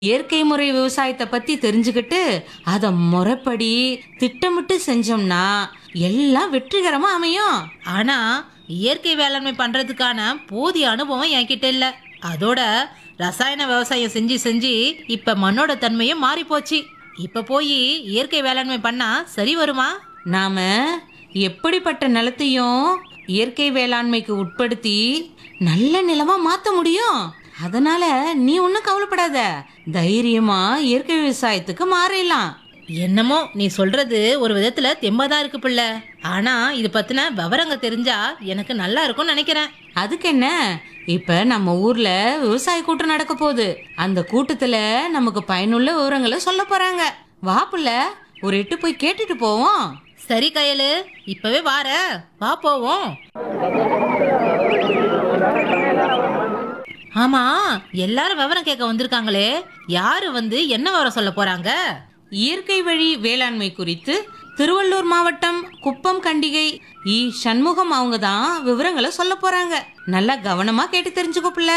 இயற்கை முறை விவசாயத்தை பத்தி தெரிஞ்சுக்கிட்டு அதை முறைப்படி திட்டமிட்டு செஞ்சோம்னா எல்லாம் வெற்றிகரமா அமையும் ஆனா இயற்கை வேளாண்மை பண்றதுக்கான போதிய அனுபவம் என்கிட்ட இல்ல அதோட ரசாயன விவசாயம் செஞ்சு செஞ்சு இப்ப மண்ணோட தன்மையும் மாறி போச்சு இப்ப போய் இயற்கை வேளாண்மை பண்ணா சரி வருமா நாம எப்படிப்பட்ட நிலத்தையும் இயற்கை வேளாண்மைக்கு உட்படுத்தி நல்ல நிலமா மாத்த முடியும் அதனால நீ ஒன்றும் கவலைப்படாத தைரியமா இயற்கை விவசாயத்துக்கு மாறிடலாம் என்னமோ நீ சொல்றது ஒரு விதத்துல தெம்பாதான் இருக்கு பிள்ளை ஆனா இது பத்தின விவரங்க தெரிஞ்சா எனக்கு நல்லா இருக்கும்னு நினைக்கிறேன் அதுக்கு என்ன இப்ப நம்ம ஊர்ல விவசாய கூட்டம் நடக்க போகுது அந்த கூட்டத்துல நமக்கு பயனுள்ள விவரங்களை சொல்ல போறாங்க வா புள்ள ஒரு எட்டு போய் கேட்டுட்டு போவோம் சரி கயலு இப்பவே வார வா போவோம் ஆமா எல்லாரும் விவரம் கேட்க வந்திருக்காங்களே யாரு வந்து என்ன விவரம் சொல்ல போறாங்க இயற்கை வழி வேளாண்மை குறித்து திருவள்ளூர் மாவட்டம் குப்பம் கண்டிகை இ சண்முகம் அவங்க தான் விவரங்களை சொல்ல போறாங்க நல்லா கவனமா கேட்டு தெரிஞ்சுக்கோ புள்ள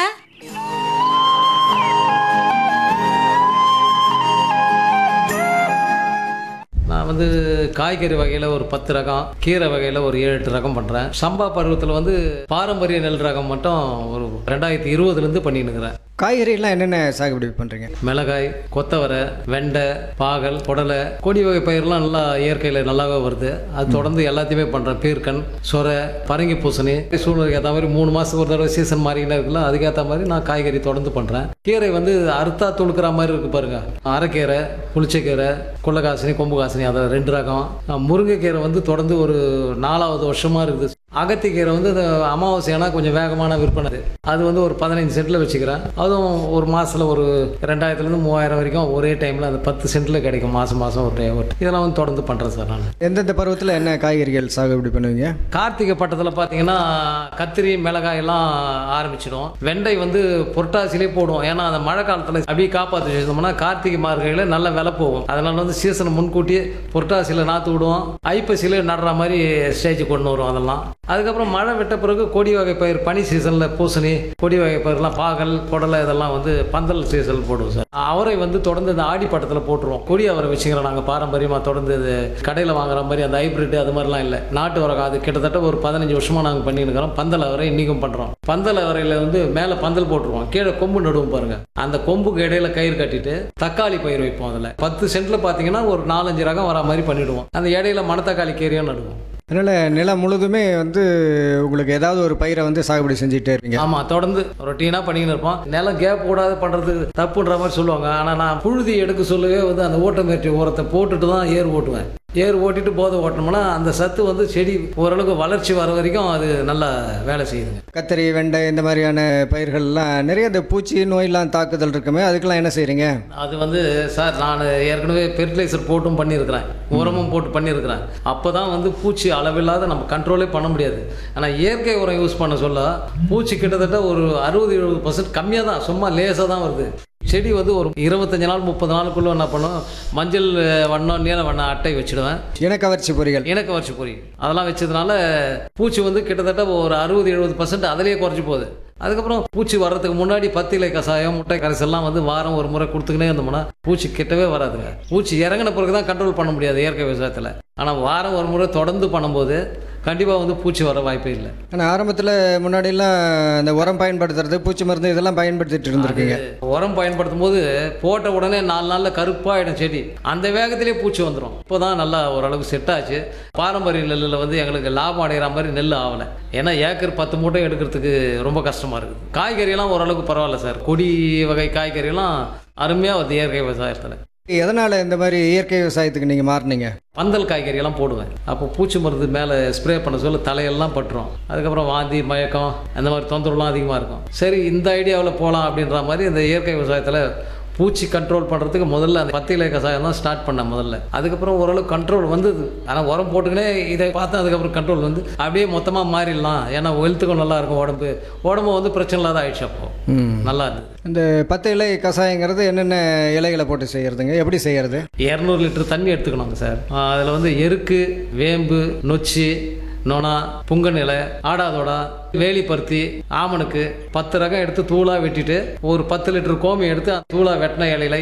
நான் வந்து காய்கறி வகையில் ஒரு பத்து ரகம் கீரை வகையில் ஒரு ஏழு எட்டு ரகம் பண்ணுறேன் சம்பா பருவத்தில் வந்து பாரம்பரிய நெல் ரகம் மட்டும் ஒரு ரெண்டாயிரத்தி இருபதுலேருந்து பண்ணின்னுக்கிறேன் காய்கறிலாம் என்னென்ன சாகுபடி பண்ணுறீங்க மிளகாய் கொத்தவரை வெண்டை பாகல் புடலை கொடி வகை பயிரெலாம் நல்லா இயற்கையில் நல்லாவே வருது அது தொடர்ந்து எல்லாத்தையுமே பண்ணுறேன் பீர்க்கன் சொரை பரங்கி பூசணி சூழ்நிலைக்கு ஏற்ற மாதிரி மூணு மாதத்துக்கு ஒரு தடவை சீசன் மாறிக்கிட்டே இருக்குல்ல அதுக்கேற்ற மாதிரி நான் காய்கறி தொடர்ந்து பண்ணுறேன் கீரை வந்து அறுத்தா துளுக்கிற மாதிரி இருக்கு பாருங்க அரைக்கீரை புளிச்சக்கீரை கொள்ளைக்காசினி கொம்பு காசினி அதை ரெண்டு ரகம் முருங்கைக்கீரை வந்து தொடர்ந்து ஒரு நாலாவது வருஷமா இருக்குது அகத்திக்கீரை வந்து இந்த அமாவாசையானா கொஞ்சம் வேகமான விற்பனை அது. அது வந்து ஒரு பதினஞ்சு சென்ட்டில் வச்சுக்கிறேன் அதுவும் ஒரு மாதத்தில் ஒரு ரெண்டாயிரத்துலேருந்து மூவாயிரம் வரைக்கும் ஒரே டைமில் அந்த பத்து சென்ட்டில் கிடைக்கும் மாதம் மாதம் ஒரு டைம் இதெல்லாம் வந்து தொடர்ந்து பண்ணுறேன் சார் நான் எந்தெந்த பருவத்தில் என்ன காய்கறிகள் சாகுபடி பண்ணுவீங்க கார்த்திகை பட்டத்தில் பார்த்தீங்கன்னா கத்திரி மிளகாய் எல்லாம் ஆரம்பிச்சிடும் வெண்டை வந்து புரட்டாசிலே போடுவோம் ஏன்னா அந்த மழை காலத்தில் அப்படியே காப்பாற்றி வச்சிருந்தோம்னா கார்த்திகை மார்கழியில் நல்ல விலை போகும் அதனால வந்து சீசனை முன்கூட்டியே புரட்டாசியில் நாற்று விடுவோம் ஐப்பசியில் நடுற மாதிரி ஸ்டேஜ் கொண்டு வரும் அதெல்லாம் அதுக்கப்புறம் மழை விட்ட பிறகு கொடி வகை பயிர் பனி சீசனில் பூசணி கொடி வகை பயிர்லாம் பாகல் புடலை இதெல்லாம் வந்து பந்தல் சீசன் போடுவோம் சார் அவரை வந்து தொடர்ந்து இந்த ஆடி பட்டத்தில் போட்டுருவோம் கொடி அவரை வச்சுக்கிறோம் நாங்கள் பாரம்பரியமாக தொடர்ந்து இது கடையில் வாங்குற மாதிரி அந்த ஹைப்ரிட் அது மாதிரிலாம் இல்லை நாட்டு வரகம் அது கிட்டத்தட்ட ஒரு பதினஞ்சு வருஷமாக நாங்கள் பண்ணிட்டு இருக்கிறோம் பந்தல் அவரை இன்றைக்கும் பண்ணுறோம் பந்தல் அவரையில் வந்து மேலே பந்தல் போட்டுருவோம் கீழே கொம்பு நடுவோம் பாருங்க அந்த கொம்புக்கு இடையில கயிறு கட்டிட்டு தக்காளி பயிர் வைப்போம் அதில் பத்து சென்ட்டில் பார்த்தீங்கன்னா ஒரு நாலஞ்சு ரகம் வர மாதிரி பண்ணிவிடுவோம் அந்த இடையில மணத்தக்காளி கீரையும் நடுவோம் அதனால் நிலம் முழுதுமே வந்து உங்களுக்கு ஏதாவது ஒரு பயிரை வந்து சாகுபடி செஞ்சுட்டே இருப்பீங்க ஆமா தொடர்ந்து ரொட்டீனாக பண்ணிக்கின்னு இருப்போம் நிலம் கேப் கூடாது பண்றது தப்புன்ற மாதிரி சொல்லுவாங்க ஆனா நான் புழுதி எடுக்க சொல்லவே வந்து அந்த ஓட்டமேற்றி உரத்தை போட்டுட்டு தான் ஏர் ஓட்டுவேன் ஏர் ஓட்டிட்டு போதை ஓட்டினோம்னா அந்த சத்து வந்து செடி ஓரளவுக்கு வளர்ச்சி வர வரைக்கும் அது நல்லா வேலை செய்யுதுங்க கத்திரி வெண்டை இந்த மாதிரியான பயிர்கள்லாம் நிறைய இந்த பூச்சி நோயெல்லாம் தாக்குதல் இருக்குமே அதுக்கெல்லாம் என்ன செய்கிறீங்க அது வந்து சார் நான் ஏற்கனவே ஃபெர்டிலைசர் போட்டும் பண்ணியிருக்கிறேன் உரமும் போட்டு பண்ணியிருக்கிறேன் அப்போ தான் வந்து பூச்சி அளவில்லாத நம்ம கண்ட்ரோலே பண்ண முடியாது ஆனால் இயற்கை உரம் யூஸ் பண்ண சொல்ல பூச்சி கிட்டத்தட்ட ஒரு அறுபது எழுபது பர்சன்ட் கம்மியாக தான் சும்மா லேசாக தான் வருது செடி வந்து ஒரு இருபத்தஞ்சு நாள் முப்பது நாளுக்குள்ளே என்ன பண்ணும் மஞ்சள் வண்ணம் நீல வண்ண அட்டை வச்சுடுவேன் இனக்கவர்ச்சி பொறிகள் இணக்க வரிச்சு பொறி அதெல்லாம் வச்சதுனால பூச்சி வந்து கிட்டத்தட்ட ஒரு அறுபது எழுபது பர்சன்ட் அதிலேயே குறைஞ்சி போகுது அதுக்கப்புறம் பூச்சி வர்றதுக்கு முன்னாடி பத்து இலை கசாயம் முட்டை கரைசல்லாம் வந்து வாரம் ஒரு முறை கொடுத்துக்கினே இருந்தோம்னா பூச்சி கிட்டவே வராதுங்க பூச்சி இறங்கின பிறகு தான் கண்ட்ரோல் பண்ண முடியாது இயற்கை விவசாயத்தில் ஆனால் வாரம் ஒரு முறை தொடர்ந்து பண்ணும்போது கண்டிப்பாக வந்து பூச்சி வர வாய்ப்பே இல்லை ஆனால் ஆரம்பத்தில் முன்னாடிலாம் இந்த உரம் பயன்படுத்துறது பூச்சி மருந்து இதெல்லாம் பயன்படுத்திட்டு இருந்திருக்கீங்க உரம் பயன்படுத்தும் போது போட்ட உடனே நாலு நாளில் கருப்பாயிடும் செடி அந்த வேகத்திலே பூச்சி வந்துடும் இப்போ தான் நல்லா ஓரளவுக்கு செட் ஆச்சு பாரம்பரிய நெல்லில் வந்து எங்களுக்கு லாபம் அடைகிற மாதிரி நெல் ஆகலை ஏன்னா ஏக்கர் பத்து மூட்டை எடுக்கிறதுக்கு ரொம்ப கஷ்டமாக இருக்குது காய்கறியெல்லாம் ஓரளவுக்கு பரவாயில்ல சார் கொடி வகை காய்கறியெல்லாம் அருமையாக வருது இயற்கை விவசாயத்தில் எதனால் இந்த மாதிரி இயற்கை விவசாயத்துக்கு நீங்கள் மாறினீங்க பந்தல் காய்கறியெல்லாம் போடுவேன் அப்போ பூச்சி மருந்து மேலே ஸ்ப்ரே பண்ண சொல்ல தலையெல்லாம் பட்டுரும் அதுக்கப்புறம் வாந்தி மயக்கம் அந்த மாதிரி தொந்தரவுலாம் அதிகமாக இருக்கும் சரி இந்த ஐடியாவில் போகலாம் அப்படின்ற மாதிரி இந்த இயற்கை விவசாயத்தில் பூச்சி கண்ட்ரோல் பண்ணுறதுக்கு முதல்ல அந்த பத்து இலை கசாயம் தான் ஸ்டார்ட் பண்ணேன் முதல்ல அதுக்கப்புறம் ஓரளவு கண்ட்ரோல் வந்தது ஆனால் உரம் போட்டுக்கினே இதை பார்த்தா அதுக்கப்புறம் கண்ட்ரோல் வந்து அப்படியே மொத்தமாக மாறிடலாம் ஏன்னா ஹெல்த்துக்கும் நல்லா இருக்கும் உடம்பு உடம்பு வந்து பிரச்சனை இல்லாத ஆயிடுச்சு அப்போ நல்லா இருந்தது இந்த பத்து இலை கஷாயங்கிறது என்னென்ன இலைகளை போட்டு செய்யறதுங்க எப்படி செய்யறது இரநூறு லிட்டர் தண்ணி எடுத்துக்கணுங்க சார் அதில் வந்து எருக்கு வேம்பு நொச்சி நொணா புங்கன் இலை ஆடாதோடா வேலிப்பருத்தி ஆமணுக்கு பத்து ரகம் எடுத்து தூளாக வெட்டிட்டு ஒரு பத்து லிட்டர் கோமி எடுத்து தூளாக வெட்டின இலையில